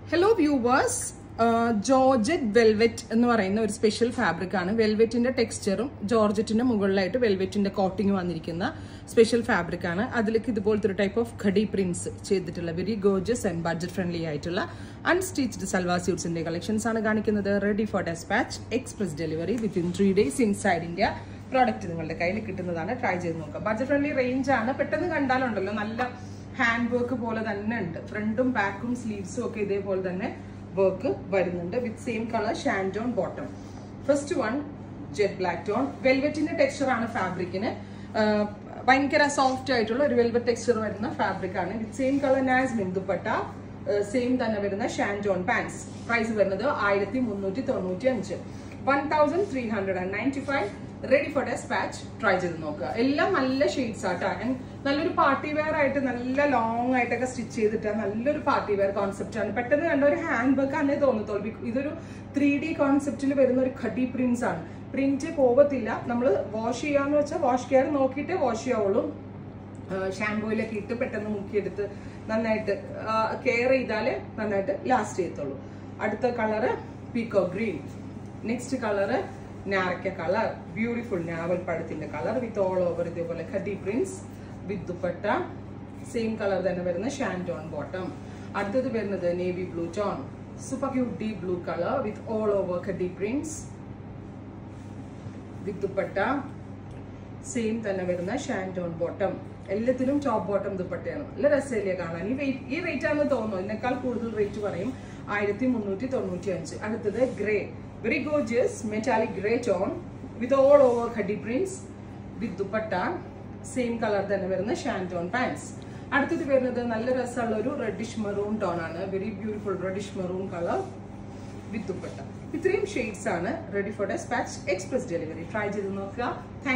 hello viewers georgette velvet എന്ന് പറയുന്ന ഒരു സ്പെഷ്യൽ ഫാബ്രിക് ആണ് വെൽവെറ്റിന്റെ ടെക്സ്ചറും ജോർജറ്റിന്റെ മുകളിലായിട്ട് വെൽവെറ്റിന്റെ കോട്ടിങ് വന്നിരിക്കുന്ന സ്പെഷ്യൽ ഫാബ്രിക് ആണ് അതിലേക്ക് ഇതുപോലത്തെ ഒരു ടൈപ്പ് ഓഫ് ഖഡി പ്രിന്റ്സ് ചെയ്തിട്ടുള്ള very gorgeous and budget friendly ആയിട്ടുള്ള അൺസ്റ്റിച്ച്ഡ് സൽവാർ സ്യൂട്ട്സിന്റെ കളക്ഷൻസ് ആണ് കാണിക്കുന്നത് ready for despatch express delivery within three days inside India product നിങ്ങളുടെ കയ്യിൽ കിട്ടുന്നതാണ് ട്രൈ ചെയ്ത് നോക്കാം ബഡ്ജറ്റ് ഫ്രണ്ട്ലി റേഞ്ച് ആണ് പെട്ടെന്ന് കണ്ടാലുണ്ടല്ലോ നല്ല ഹാൻഡ് വർക്ക് പോലെ തന്നെ ഉണ്ട് ഫ്രണ്ടും ബാക്കും സ്ലീവ്സും ഒക്കെ ഇതേപോലെ തന്നെ വർക്ക് വരുന്നുണ്ട് with same colour shantoon bottom first one jet black tone വെൽവെറ്റിന്റെ ടെക്സ്ചർ ആണ് ഫാബ്രിക്കിന് ഭയങ്കര സോഫ്റ്റ് ആയിട്ടുള്ള ഒരു വെൽവെറ്റ് ടെക്സ്ചർ വരുന്ന ഫാബ്രിക് ആണ് വിത്ത് സെയിം കളർ നാസ് മിന്ദുപ്പട്ട സെയിം തന്നെ വരുന്ന ഷാൻഡോൺ പാൻസ് പ്രൈസ് വരുന്നത് ആയിരത്തി മുന്നൂറ്റി തൊണ്ണൂറ്റി അഞ്ച് one thousand three hundred and ninety five ready for despatch try ചെയ്ത് നോക്കുക എല്ലാം നല്ല ഷെയ്ഡ്സ് ആട്ടോ ആൻഡ് നല്ലൊരു പാർട്ടി വെയർ ആയിട്ട് നല്ല ലോങ് ആയിട്ടൊക്കെ സ്റ്റിച്ച് ചെയ്തിട്ട് നല്ലൊരു പാർട്ടി വെയർ കോൺസെപ്റ്റ് ആണ് പെട്ടെന്ന് കണ്ട ഒരു ഹാൻഡ് വർക്ക് ആണേ തോന്നത്തുള്ളൂ ബിക്- ഇതൊരു ത്രീ ഡി കോൺസെപ്റ്റിൽ വരുന്ന ഒരു ഖഡി പ്രിന്റ്സ് ആണ് പ്രിന്റ് പോകത്തില്ല നമ്മൾ വാഷ് ചെയ്യാന്ന് വെച്ചാൽ വാഷ് കെയർ നോക്കിയിട്ടേ വാഷ് ചെയ്യാവുള്ളൂ ഷാമ്പൂയിലൊക്കെ ഇട്ട് പെട്ടെന്ന് മുക്കിയെടുത്ത് നന്നായിട്ട് കെയർ ചെയ്താലേ നന്നായിട്ട് ലാസ്റ്റ് ചെയ്യത്തുള്ളൂ അടുത്ത കളറ് പീക്കോ ഗ്രീൻ നെക്സ്റ്റ് കളറ് നാരക്ക കളർ ബ്യൂട്ടിഫുൾ നാവൽ പഴത്തിന്റെ കളർ വിത്ത് ഓൾ ഓവർ ഇതേപോലെ khadi prints with dupatta same colour തന്നെ വരുന്ന ഷാൻഡോൺ ബോട്ടം അടുത്തത് വരുന്നത് navy blue tone super cute deep blue colour with all over khadi prints with dupatta same തന്നെ വരുന്ന ഷാൻഡോൺ ബോട്ടം എല്ലാത്തിനും ടോപ്പ് ബോട്ടം ദുപ്പട്ടയാണ് നല്ല രസമില്ലേ കാണാൻ ഈ വെയിറ്റ് ഈ റേറ്റ് ആണെന്ന് തോന്നുന്നു ഇതിനേക്കാൾ കൂടുതൽ റേറ്റ് പറയും ആയിരത്തി മുന്നൂറ്റി തൊണ്ണൂറ്റി അഞ്ച് അടുത്തത് grey very gorgeous metallic grey tone with all over khadi prints with dupatta same colour തന്നെ വരുന്ന ഷാൻഡോൺ പാൻസ് അടുത്തത് വരുന്നത് നല്ല രസമുള്ള ഒരു റെഡിഷ് മെറൂൺ ടോൺ ആണ് very beautiful reddish maroon colour with dupatta ഇത്രയും ഷെയ്ഡ്സ് ആണ് ready for despatch express delivery try ചെയ്ത് നോക്കുക